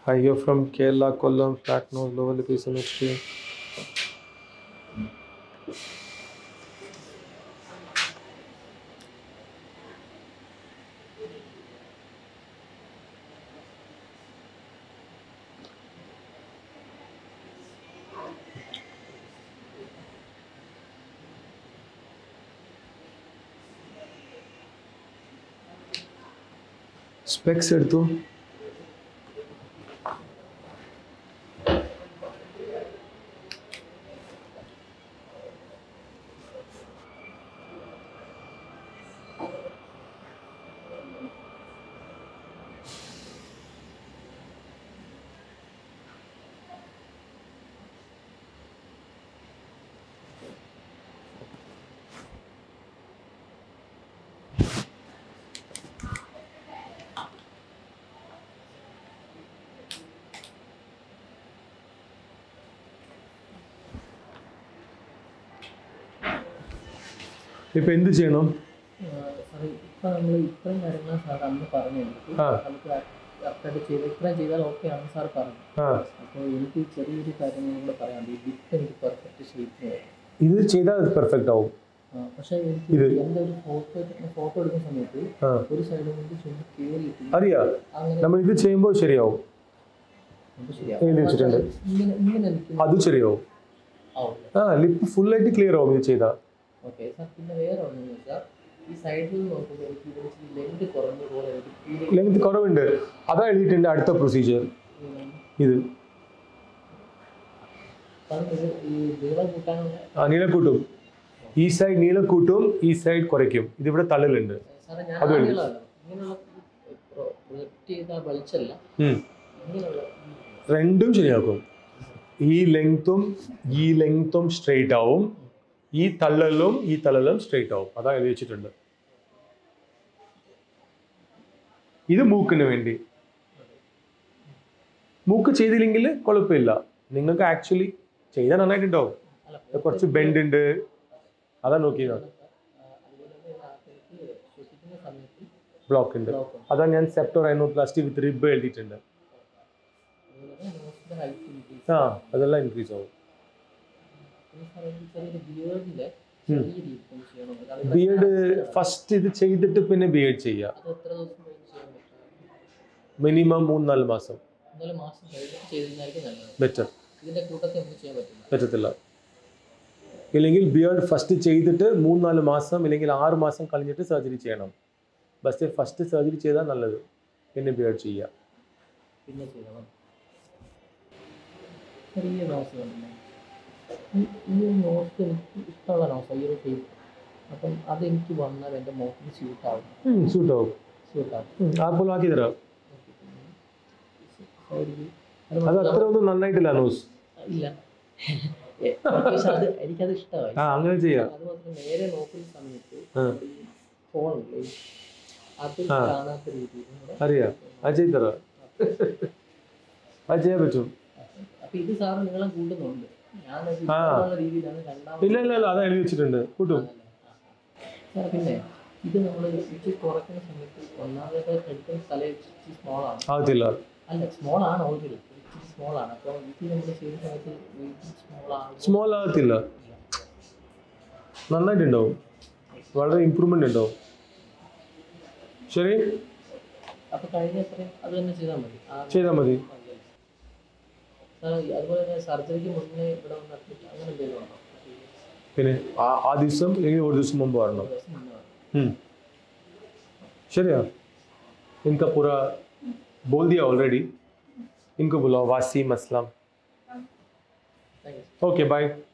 Hi, you're from Kerala, Kollam, flat nose, lower lip asymmetry. Specs എടുത്തു ഇപ്പൊ എന്ത് ചെയ്യണം സാറ് ഇപ്പം നമ്മൾ ഇത്രയും കാര്യങ്ങൾ സാർ അന്ന് പറഞ്ഞു എനിക്ക് ആ. നമുക്ക് കറക്റ്റായിട്ട് ചെയ്ത് ഇത്രയും ചെയ്താൽ ഓക്കെ ആണെന്ന് സാർ പറഞ്ഞു ആ അപ്പോൾ എനിക്ക് ചെറിയൊരു കാര്യങ്ങളും കൂടെ പറയാനുണ്ട് ഈ ഡിപ്പ് എനിക്ക് പെർഫെക്റ്റ് ഷേപ്പ് ഇത് ചെയ്താൽ പെർഫെക്റ്റ് ആവും പക്ഷേ എനിക്ക് ഇത്? എൻ്റെ ഒരു ഫോട്ടോ ഫോട്ടോ എടുക്കുന്ന സമയത്ത് ആ ഒരു സൈഡിൽ നിന്ന് ചുണ്ട് കയറിയിട്ട് അറിയാ അങ്ങനെ നമ്മൾ ഇത് ചെയ്യുമ്പോൾ ശരിയാവും നമുക്ക് ശരിയാവും എഴുതി വെച്ചിട്ടുണ്ട്. ഇങ്ങനെ ഇങ്ങനെ എനിക്ക് അത് ശരിയാവും ആവും ആ ലിപ്പ് ഫുള്ളായിട്ട് ക്ലിയർ ആവും ഇത് ചെയ്താൽ ഓക്കെ സാർ പിന്നെ വേറെ ഒന്നെന്ന് വെച്ചാൽ ഈ സൈഡിൽ നോക്കുമ്പോൾ എനിക്ക് ഇതിന് ലെങ്ത് കുറഞ്ഞ പോലെ എനിക്ക് ഫീൽ ലെങ്ത് കുറവുണ്ട് അതാ എഴുതിയിട്ടുണ്ട് അടുത്ത പ്രൊസീജിയർ ഇത് പറഞ്ഞത് ഈ നീളം കൂട്ടാനുള്ള ആ നീളം കൂട്ടും ഈ സൈഡ് നീളം കൂട്ടും ഈ സൈഡ് കുറയ്ക്കും ഇതിവിടെ തള്ളലുണ്ട് സാറേ ഞാൻ അത് വേണ്ടി. ആദ്യമുള്ളതല്ല. ഇങ്ങനെയുള്ള പ്രൊജക്ട് ചെയ്ത വലിച്ചല്ല ഉം. ഇങ്ങനെയുള്ള രണ്ടും ശരിയാക്കും ഈ ലെങ്ത്തും ഈ ലെങ്ത്തും സ്ട്രെയിറ്റ് ആവും ഈ തള്ളലും ഈ തള്ളലും സ്ട്രെയിറ്റ് ആവും അതാ എഴുതി വെച്ചിട്ടുണ്ട് ഇത് മൂക്കിന് വേണ്ടി മൂക്ക് ചെയ്തില്ലെങ്കിൽ കുഴപ്പമില്ല നിങ്ങൾക്ക് ആക്ച്വലി ചെയ്താൽ നന്നായിട്ടുണ്ടാവും അല്ല ഇത് കുറച്ച് ബെൻഡ് ഉണ്ട് അതാ നോക്കിയതാണ് ആ, അതുപോലെ തന്നെ എനിക്ക് ശ്വസിക്കുന്ന സമയത്ത് ബ്ലോക്ക് ഉണ്ട് ബ്ലോക്ക് ഉണ്ട് അതാ ഞാൻ സെപ്റ്റോ റൈനോപ്ലാസ്റ്റി വിത്ത് റിബ് എഴുതിയിട്ടുണ്ട് അതുപോലെ നോസിന്റെ ഹൈറ്റ് ഇൻക്രീസ് ആ അതെല്ലാം ഇൻക്രീസ് ആവും പിന്നെ സാറേ എനിക്ക് ചെറിയൊരു ബിയേർഡിന്റെ ഉം. ചെറിയ രീതിയിൽ ചെയ്യണം അത് ബിയർഡ് ഫസ്റ്റ് ഇത് ചെയ്തിട്ട് പിന്നെ ബിയർഡ് ചെയ്യുക അത് എത്ര ദിവസം കഴിഞ്ഞ് ചെയ്യാൻ പറ്റും മിനിമം മൂന്ന് നാല് മാസം എന്തായാലും മാസം കഴിഞ്ഞിട്ട് ചെയ്തിരുന്നായിരിക്കും നല്ലത് ബെറ്റർ ഇതിന്റെ കൂട്ടത്തിൽ നമുക്ക് ചെയ്യാൻ പറ്റില്ല പറ്റത്തില്ല ഇല്ലെങ്കിൽ ബിയർഡ് ഫസ്റ്റ് ചെയ്തിട്ട് മൂന്ന് നാല് മാസം ഇല്ലെങ്കിൽ ആറ് മാസം കഴിഞ്ഞിട്ട് സർജറി ചെയ്യണം ബസ് ഫസ്റ്റ് സർജറി ചെയ്താൽ നല്ലത് പിന്നെ ബിയർഡ് ചെയ്യുക പിന്നെ ചെയ്യണം ചെറിയ നോസ് കണ്ടില്ലേ ഈ- ഈ നോസ് എനിക്ക് ഇഷ്ടമുള്ള നോസ് ഈ ഒരു ഷേപ്പ് അപ്പം അതെനിക്ക് വന്നാൽ എൻ്റെ മുഖത്തിന് സ്യൂട്ട് ആവും സൂട്ട് ആവും സ്യൂട്ട് ആവും ആപ്പോൾ ആക്കി തരാം സൈഡിൽ അത് അത്ര ഒന്നും നന്നായിട്ടില്ല നോസ് ഇല്ല ഏ, പക്ഷെ അത് എനിക്കത് ഇഷ്ടമായി ആ അങ്ങനെ ചെയ്യാം അത് മാത്രം നേരെ നോക്കുന്ന സമയത്ത് ആ. ഈ ഫോണില്ലേ അത് ആ. കാണാത്ത രീതിയിൽ കൂടെ അറിയാം അത് ചെയ്ത് തരാം അത് ചെയ്യാൻ പറ്റും അപ്പൊ ഇത് സാറ് നിങ്ങളെ കൂട്ടുന്നുണ്ട് ഞാനത് ആ. ഇഷ്ടമുള്ള രീതിയിലാണ് രണ്ടാമത് ഇല്ല ഇല്ല ഇല്ല അത് എഴുതി വെച്ചിട്ടുണ്ട് കൂട്ടും സാർ പിന്നെ ഇത് നമ്മൾ ഇച്ചിരി കുറയ്ക്കുന്ന സമയത്ത് ഒന്നാമതൊക്കെ എടുക്കുന്ന സ്ഥലം ഇച്ചിരി സ്മോൾ ആണ് ആകത്തില്ല അല്ല സ്മോൾ ആണ് ഓൾറെഡി ഇച്ചിരി സ്മോൾ ആണ് അപ്പോൾ ഇത് നമ്മൾ ചെയ്യുന്ന സമയത്ത് സ്മോൾ ആണ് സ്മോൾ ആകത്തില്ല നന്നായിട്ടുണ്ടാവും വളരെ ഇമ്പ്രൂവ്മെന്റ് ഉണ്ടാവും ശരി അപ്പോൾ കഴിഞ്ഞ അത്രയും അത് തന്നെ ചെയ്താൽ മതി ആ ചെയ്താൽ മതി സാർ അതുപോലെ തന്നെ സർജറിക്ക് മുന്നേ ഇവിടെ വന്ന് അഡ്മിറ്റ് അങ്ങനെ എന്തെങ്കിലും ഉണ്ടോ പിന്നെ ആ ആ ദിവസം അല്ലെങ്കിൽ ഒരു ദിവസം മുമ്പ് വരണം ഒരു ദിവസം മുന്നേ വേണം. हम्म शरिया इनका पूरा बोल दिया ऑलरेडी इनको बुलाओ Waseem Aslam thank you okay bye